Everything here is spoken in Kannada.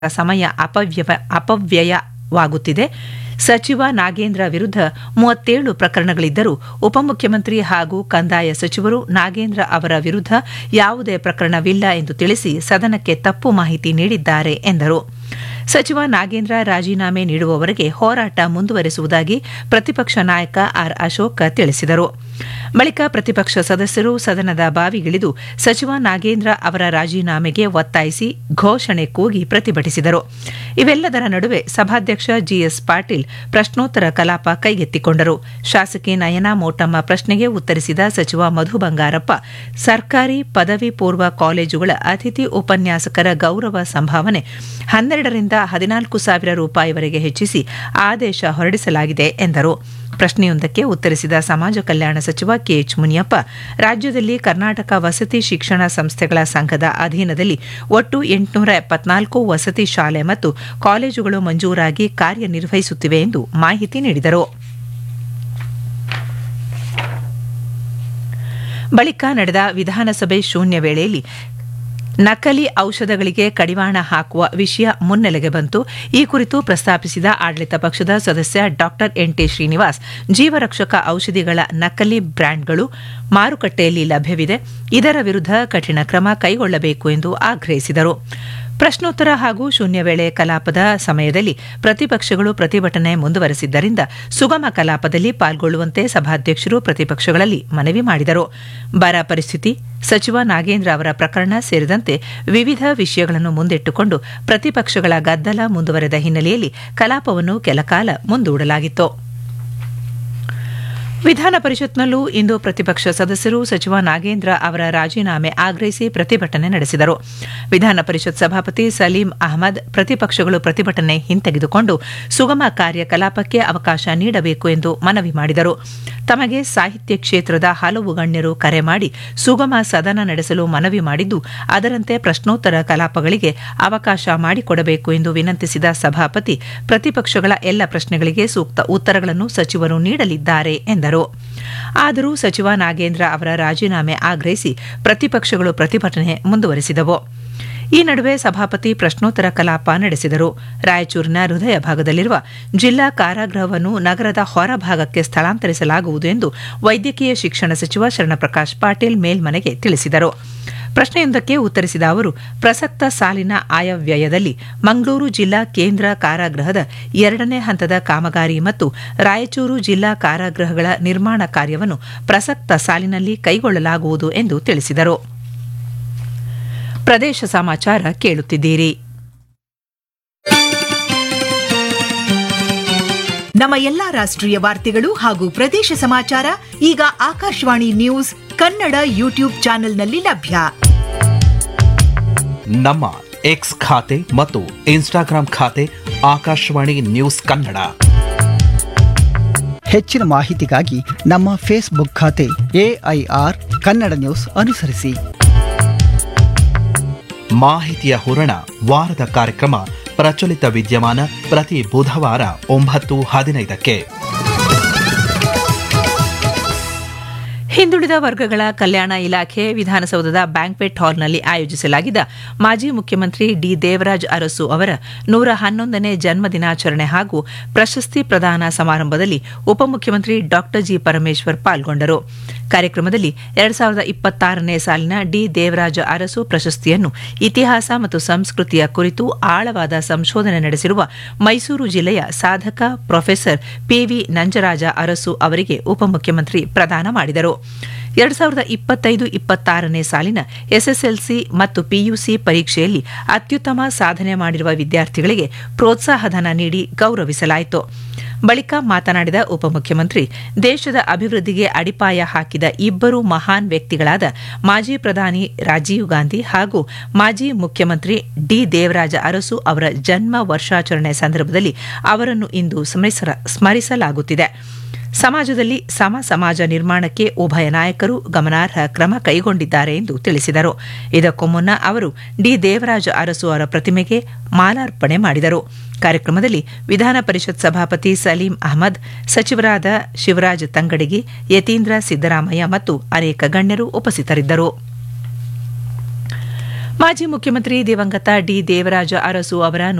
ಸಮಯ ಅಪವ್ಯವ ಅಪವ್ಯಯವಾಗುತ್ತಿದೆ ಸಚಿವ ನಾಗೇಂದ್ರ ವಿರುದ್ಧ ಮೂವತ್ತೇಳು ಪ್ರಕರಣಗಳಿದ್ದರೂ ಉಪಮುಖ್ಯಮಂತ್ರಿ ಹಾಗೂ ಕಂದಾಯ ಸಚಿವರು ನಾಗೇಂದ್ರ ಅವರ ವಿರುದ್ಧ ಯಾವುದೇ ಪ್ರಕರಣವಿಲ್ಲ ಎಂದು ತಿಳಿಸಿ ಸದನಕ್ಕೆ ತಪ್ಪು ಮಾಹಿತಿ ನೀಡಿದ್ದಾರೆ ಎಂದರು ಸಚಿವ ನಾಗೇಂದ್ರ ರಾಜೀನಾಮೆ ನೀಡುವವರೆಗೆ ಹೋರಾಟ ಮುಂದುವರೆಸುವುದಾಗಿ ಪ್ರತಿಪಕ್ಷ ನಾಯಕ ಆರ್ ಅಶೋಕ್ ತಿಳಿಸಿದರು ಬಳಿಕ ಪ್ರತಿಪಕ್ಷ ಸದಸ್ಯರು ಸದನದ ಬಾವಿಗಿಳಿದು ಸಚಿವ ನಾಗೇಂದ್ರ ಅವರ ರಾಜೀನಾಮೆಗೆ ಒತ್ತಾಯಿಸಿ ಘೋಷಣೆ ಕೂಗಿ ಪ್ರತಿಭಟಿಸಿದರು ಇವೆಲ್ಲದರ ನಡುವೆ ಸಭಾಧ್ಯಕ್ಷ ಜಿಎಸ್ ಪಾಟೀಲ್ ಪ್ರಶ್ನೋತ್ತರ ಕಲಾಪ ಕೈಗೆತ್ತಿಕೊಂಡರು ಶಾಸಕಿ ನಯನಾ ಮೋಟಮ್ಮ ಪ್ರಶ್ನೆಗೆ ಉತ್ತರಿಸಿದ ಸಚಿವ ಮಧು ಬಂಗಾರಪ್ಪ ಸರ್ಕಾರಿ ಪದವಿ ಪೂರ್ವ ಕಾಲೇಜುಗಳ ಅತಿಥಿ ಉಪನ್ಯಾಸಕರ ಗೌರವ ಸಂಭಾವನೆ ಹನ್ನೆರಡರಿಂದ ಹದಿನಾಲ್ಕು ಸಾವಿರ ರೂಪಾಯಿವರೆಗೆ ಹೆಚ್ಚಿಸಿ ಆದೇಶ ಹೊರಡಿಸಲಾಗಿದೆ ಎಂದರು ಪ್ರಶ್ನೆಯೊಂದಕ್ಕೆ ಉತ್ತರಿಸಿದ ಸಮಾಜ ಕಲ್ಯಾಣ ಸಚಿವ ಕೆಎಚ್ ಮುನಿಯಪ್ಪ ರಾಜ್ಯದಲ್ಲಿ ಕರ್ನಾಟಕ ವಸತಿ ಶಿಕ್ಷಣ ಸಂಸ್ಥೆಗಳ ಸಂಘದ ಅಧೀನದಲ್ಲಿ ಒಟ್ಟು ಎಂಟುನೂರ ಎಪ್ಪತ್ನಾಲ್ಕು ವಸತಿ ಶಾಲೆ ಮತ್ತು ಕಾಲೇಜುಗಳು ಮಂಜೂರಾಗಿ ಕಾರ್ಯನಿರ್ವಹಿಸುತ್ತಿವೆ ಎಂದು ಮಾಹಿತಿ ನೀಡಿದರು ಬಳಿಕ ನಡೆದ ವಿಧಾನಸಭೆ ಶೂನ್ಯ ವೇಳೆಯಲ್ಲಿ ನಕಲಿ ಔಷಧಗಳಿಗೆ ಕಡಿವಾಣ ಹಾಕುವ ವಿಷಯ ಮುನ್ನೆಲೆಗೆ ಬಂತು ಈ ಕುರಿತು ಪ್ರಸ್ತಾಪಿಸಿದ ಆಡಳಿತ ಪಕ್ಷದ ಸದಸ್ಯ ಡಾ ಎನ್ಟಿ ಶ್ರೀನಿವಾಸ್ ಜೀವರಕ್ಷಕ ಔಷಧಿಗಳ ನಕಲಿ ಬ್ರ್ಯಾಂಡ್ಗಳು ಮಾರುಕಟ್ಟೆಯಲ್ಲಿ ಲಭ್ಯವಿದೆ ಇದರ ವಿರುದ್ಧ ಕಠಿಣ ಕ್ರಮ ಕೈಗೊಳ್ಳಬೇಕು ಎಂದು ಆಗ್ರಹಿಸಿದರು ಪ್ರಶ್ನೋತ್ತರ ಹಾಗೂ ಶೂನ್ಯ ವೇಳೆ ಕಲಾಪದ ಸಮಯದಲ್ಲಿ ಪ್ರತಿಪಕ್ಷಗಳು ಪ್ರತಿಭಟನೆ ಮುಂದುವರೆಸಿದ್ದರಿಂದ ಸುಗಮ ಕಲಾಪದಲ್ಲಿ ಪಾಲ್ಗೊಳ್ಳುವಂತೆ ಸಭಾಧ್ಯಕ್ಷರು ಪ್ರತಿಪಕ್ಷಗಳಲ್ಲಿ ಮನವಿ ಮಾಡಿದರು ಬರ ಪರಿಸ್ಥಿತಿ ಸಚಿವ ನಾಗೇಂದ್ರ ಅವರ ಪ್ರಕರಣ ಸೇರಿದಂತೆ ವಿವಿಧ ವಿಷಯಗಳನ್ನು ಮುಂದಿಟ್ಟುಕೊಂಡು ಪ್ರತಿಪಕ್ಷಗಳ ಗದ್ದಲ ಮುಂದುವರೆದ ಹಿನ್ನೆಲೆಯಲ್ಲಿ ಕಲಾಪವನ್ನು ಕೆಲಕಾಲ ಮುಂದೂಡಲಾಗಿತ್ತು ವಿಧಾನ ಪರಿಷತ್ನಲ್ಲೂ ಇಂದು ಪ್ರತಿಪಕ್ಷ ಸದಸ್ಯರು ಸಚಿವ ನಾಗೇಂದ್ರ ಅವರ ರಾಜೀನಾಮೆ ಆಗ್ರಹಿಸಿ ಪ್ರತಿಭಟನೆ ನಡೆಸಿದರು ವಿಧಾನ ಪರಿಷತ್ ಸಭಾಪತಿ ಸಲೀಂ ಅಹಮದ್ ಪ್ರತಿಪಕ್ಷಗಳು ಪ್ರತಿಭಟನೆ ಹಿಂತೆಗೆದುಕೊಂಡು ಸುಗಮ ಕಾರ್ಯಕಲಾಪಕ್ಕೆ ಅವಕಾಶ ನೀಡಬೇಕು ಎಂದು ಮನವಿ ಮಾಡಿದರು ತಮಗೆ ಸಾಹಿತ್ಯ ಕ್ಷೇತ್ರದ ಹಲವು ಗಣ್ಯರು ಕರೆ ಮಾಡಿ ಸುಗಮ ಸದನ ನಡೆಸಲು ಮನವಿ ಮಾಡಿದ್ದು ಅದರಂತೆ ಪ್ರಶ್ನೋತ್ತರ ಕಲಾಪಗಳಿಗೆ ಅವಕಾಶ ಮಾಡಿಕೊಡಬೇಕು ಎಂದು ವಿನಂತಿಸಿದ ಸಭಾಪತಿ ಪ್ರತಿಪಕ್ಷಗಳ ಎಲ್ಲ ಪ್ರಶ್ನೆಗಳಿಗೆ ಸೂಕ್ತ ಉತ್ತರಗಳನ್ನು ಸಚಿವರು ನೀಡಲಿದ್ದಾರೆ ಎಂದರು ಆದರೂ ಸಚಿವ ನಾಗೇಂದ್ರ ಅವರ ರಾಜೀನಾಮೆ ಆಗ್ರಹಿಸಿ ಪ್ರತಿಪಕ್ಷಗಳು ಪ್ರತಿಭಟನೆ ಮುಂದುವರೆಸಿದವು ಈ ನಡುವೆ ಸಭಾಪತಿ ಪ್ರಶ್ನೋತ್ತರ ಕಲಾಪ ನಡೆಸಿದರು ರಾಯಚೂರಿನ ಹೃದಯ ಭಾಗದಲ್ಲಿರುವ ಜಿಲ್ಲಾ ಕಾರಾಗೃಹವನ್ನು ನಗರದ ಹೊರಭಾಗಕ್ಕೆ ಸ್ಥಳಾಂತರಿಸಲಾಗುವುದು ಎಂದು ವೈದ್ಯಕೀಯ ಶಿಕ್ಷಣ ಸಚಿವ ಶರಣಪ್ರಕಾಶ್ ಪಾಟೀಲ್ ಮೇಲ್ಮನೆಗೆ ತಿಳಿಸಿದರು ಪ್ರಶ್ನೆಯೊಂದಕ್ಕೆ ಉತ್ತರಿಸಿದ ಅವರು ಪ್ರಸಕ್ತ ಸಾಲಿನ ಆಯವ್ಯಯದಲ್ಲಿ ಮಂಗಳೂರು ಜಿಲ್ಲಾ ಕೇಂದ್ರ ಕಾರಾಗೃಹದ ಎರಡನೇ ಹಂತದ ಕಾಮಗಾರಿ ಮತ್ತು ರಾಯಚೂರು ಜಿಲ್ಲಾ ಕಾರಾಗೃಹಗಳ ನಿರ್ಮಾಣ ಕಾರ್ಯವನ್ನು ಪ್ರಸಕ್ತ ಸಾಲಿನಲ್ಲಿ ಕೈಗೊಳ್ಳಲಾಗುವುದು ಎಂದು ತಿಳಿಸಿದರು ಪ್ರದೇಶ ಸಮಾಚಾರ ಕೇಳುತ್ತಿದ್ದೀರಿ ನಮ್ಮ ಎಲ್ಲಾ ರಾಷ್ಟ್ರೀಯ ವಾರ್ತೆಗಳು ಹಾಗೂ ಪ್ರದೇಶ ಸಮಾಚಾರ ಈಗ ಆಕಾಶವಾಣಿ ನ್ಯೂಸ್ ಕನ್ನಡ ಯೂಟ್ಯೂಬ್ ಚಾನೆಲ್ನಲ್ಲಿ ಲಭ್ಯ ನಮ್ಮ ಎಕ್ಸ್ ಖಾತೆ ಮತ್ತು ಇನ್ಸ್ಟಾಗ್ರಾಂ ಖಾತೆ ಆಕಾಶವಾಣಿ ನ್ಯೂಸ್ ಕನ್ನಡ ಹೆಚ್ಚಿನ ಮಾಹಿತಿಗಾಗಿ ನಮ್ಮ ಫೇಸ್ಬುಕ್ ಖಾತೆ ಎಐಆರ್ ಕನ್ನಡ ನ್ಯೂಸ್ ಅನುಸರಿಸಿ ಮಾಹಿತಿಯ ಹೂರಣ ವಾರದ ಕಾರ್ಯಕ್ರಮ ಪ್ರಚಲಿತ ವಿದ್ಯಮಾನ ಪ್ರತಿ ಬುಧವಾರ ಒಂಬತ್ತು ಹದಿನೈದಕ್ಕೆ ಹಿಂದುಳಿದ ವರ್ಗಗಳ ಕಲ್ಯಾಣ ಇಲಾಖೆ ವಿಧಾನಸೌಧದ ಬ್ಯಾಂಕ್ವೆಟ್ ಹಾಲ್ನಲ್ಲಿ ಆಯೋಜಿಸಲಾಗಿದ್ದ ಮಾಜಿ ಮುಖ್ಯಮಂತ್ರಿ ಡಿ ದೇವರಾಜ್ ಅರಸು ಅವರ ನೂರ ಹನ್ನೊಂದನೇ ಜನ್ಮ ದಿನಾಚರಣೆ ಹಾಗೂ ಪ್ರಶಸ್ತಿ ಪ್ರದಾನ ಸಮಾರಂಭದಲ್ಲಿ ಉಪಮುಖ್ಯಮಂತ್ರಿ ಡಾ ಜಿ ಪರಮೇಶ್ವರ್ ಪಾಲ್ಗೊಂಡರು ಕಾರ್ಯಕ್ರಮದಲ್ಲಿ ಎರಡ್ ಸಾವಿರದ ಇಪ್ಪತ್ತಾರನೇ ಸಾಲಿನ ಡಿ ದೇವರಾಜ ಅರಸು ಪ್ರಶಸ್ತಿಯನ್ನು ಇತಿಹಾಸ ಮತ್ತು ಸಂಸ್ಕೃತಿಯ ಕುರಿತು ಆಳವಾದ ಸಂಶೋಧನೆ ನಡೆಸಿರುವ ಮೈಸೂರು ಜಿಲ್ಲೆಯ ಸಾಧಕ ಪ್ರೊಫೆಸರ್ ಪಿವಿ ನಂಜರಾಜ ಅರಸು ಅವರಿಗೆ ಉಪಮುಖ್ಯಮಂತ್ರಿ ಪ್ರದಾನ ಮಾಡಿದರು ಎರಡ್ ಸಾವಿರದ ಇಪ್ಪತ್ತೈದು ಇಪ್ಪತ್ತಾರನೇ ಸಾಲಿನ ಎಸ್ಎಸ್ಎಲ್ಸಿ ಮತ್ತು ಪಿಯುಸಿ ಪರೀಕ್ಷೆಯಲ್ಲಿ ಅತ್ಯುತ್ತಮ ಸಾಧನೆ ಮಾಡಿರುವ ವಿದ್ಯಾರ್ಥಿಗಳಿಗೆ ಪ್ರೋತ್ಸಾಹಧನ ನೀಡಿ ಗೌರವಿಸಲಾಯಿತು ಬಳಿಕ ಮಾತನಾಡಿದ ಉಪಮುಖ್ಯಮಂತ್ರಿ ದೇಶದ ಅಭಿವೃದ್ಧಿಗೆ ಅಡಿಪಾಯ ಹಾಕಿದ ಇಬ್ಬರು ಮಹಾನ್ ವ್ಯಕ್ತಿಗಳಾದ ಮಾಜಿ ಪ್ರಧಾನಿ ರಾಜೀವ್ ಗಾಂಧಿ ಹಾಗೂ ಮಾಜಿ ಮುಖ್ಯಮಂತ್ರಿ ಡಿ ದೇವರಾಜ ಅರಸು ಅವರ ಜನ್ಮ ವರ್ಷಾಚರಣೆ ಸಂದರ್ಭದಲ್ಲಿ ಅವರನ್ನು ಇಂದು ಸ್ಮರಿಸಲಾಗುತ್ತಿದೆ ಸಮಾಜದಲ್ಲಿ ಸಮ ಸಮಾಜ ನಿರ್ಮಾಣಕ್ಕೆ ಉಭಯ ನಾಯಕರು ಗಮನಾರ್ಹ ಕ್ರಮ ಕೈಗೊಂಡಿದ್ದಾರೆ ಎಂದು ತಿಳಿಸಿದರು ಇದಕ್ಕೂ ಮುನ್ನ ಅವರು ಡಿ ದೇವರಾಜ ಅರಸು ಅವರ ಪ್ರತಿಮೆಗೆ ಮಾಲಾರ್ಪಣೆ ಮಾಡಿದರು ಕಾರ್ಯಕ್ರಮದಲ್ಲಿ ವಿಧಾನ ಪರಿಷತ್ ಸಭಾಪತಿ ಸಲೀಂ ಅಹಮದ್ ಸಚಿವರಾದ ಶಿವರಾಜ್ ತಂಗಡಗಿ ಯತೀಂದ್ರ ಸಿದ್ದರಾಮಯ್ಯ ಮತ್ತು ಅನೇಕ ಗಣ್ಯರು ಉಪಸ್ಥಿತರಿದ್ದರು ಮಾಜಿ ಮುಖ್ಯಮಂತ್ರಿ ದಿವಂಗತ ಡಿ ದೇವರಾಜ ಅರಸು ಅವರ